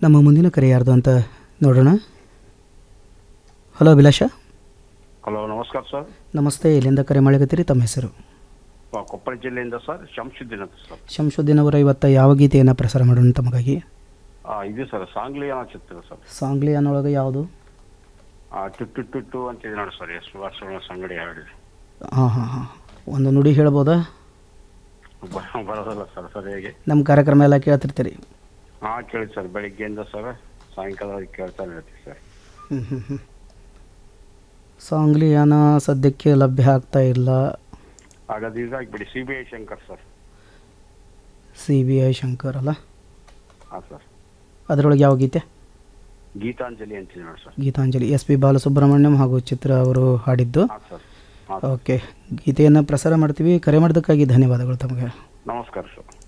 ನಮ್ಮ ಮುಂದಿನ ಕರೆ ಯಾರ್ದು ಅಂತ ನೋಡೋಣ ಹಲೋ ಅಭಿಲಾಷ ಹಲೋ ನಮಸ್ಕಾರ ಸರ್ ನಮಸ್ತೆ ಇಲ್ಲಿಂದ ಕರೆ ಮಾಡಕತ್ತೀರಿ ತಮ್ಮ ಹೆಸರು ಆ, ಕೊಪ್ಪಳ ಜಿಲ್ಲೆಯಿಂದ ಸರ್ ಶಂಶುದ್ದೀನ್ ಅಂತ ಸರ್ ಶಂಶುದ್ದೀನ್ ಅವರ ಇವತ್ತು ಯಾವ ಗೀತೆಯನ್ನು ಪ್ರಸಾರ ಮಾಡೋಣ ತಮಗಾಗಿ ಆ, ಇದು ಸರ್ ಸಾಂಗ್ಲಿ ಅನ್ನೋ ಚಿತ್ರ ಸರ್ ಸಾಂಗ್ಲಿ ಅನ್ನೊಳಗೆ ಯಾವುದು ಆ, ಟುಟ್ಟು ಟುಟ್ಟು ಅಂತ ಇದೆ ನೋಡಿ ಸರ್ ಎಸ್ ವಾಸವ ಸಂಗಡಿ ಹಾಡಿ ಹಾಂ ಹಾಂ ಹಾಂ ಒಂದು ನುಡಿ ಹೇಳ್ಬೋದಾ ಬ- ಬರೋದಿಲ್ಲ ಸರ್ ಸರ್ ಹೇಗೆ ನಮ್ಮ ಕಾರ್ಯಕ್ರಮ ಎಲ್ಲ ಕೇಳ್ತಿರ್ತೀರಿ ಹಾಂ ಕೇಳಿ ಸರ್ ಬೆಳಿಗ್ಗೆಯಿಂದ ಸರ್ ಸಾಯಂಕಾಲವರೆಗೆ ಕೇಳ್ತಾನೆ ಇರ್ತೀವಿ ಸರ್ ಹ್ಞೂ ಹ್ಞೂ ಹ್ಞೂ ಸಾಂಗ್ಲಿ ಯಾನ ಸದ್ಯಕ್ಕೆ ಲಭ್ಯ ಆಗ್ತಾ ಇಲ್ಲ ಹಾಗಾದ್ರೆ ಇದಾಗ್ಬಿಡಿ C B I Shankar sir C B I Shankar ಅಲ್ಲ ಹಾಂ ಸರ್ ಅದರೊಳಗೆ ಯಾವ ಗೀತೆ ಗೀತಾಂಜಲಿ ಅಂತಿದೆ ನೋಡಿ sir Geetanjali S P Balasubrahmanyam ಹಾಗೂ ಚಿತ್ರ ಅವರು ಹಾಡಿದ್ದು ಹಾಂ ಸರ್ ಹಾಂ ಓಕೆ ಗೀತೆಯನ್ನು ಪ್ರಸಾರ ಮಾಡ್ತೀವಿ ಕರೆ ಮಾಡೋದಕ್ಕಾಗಿ ಧನ್ಯವಾದಗಳು ತಮಗೆ ನಮಸ್ಕಾರ ಸರ್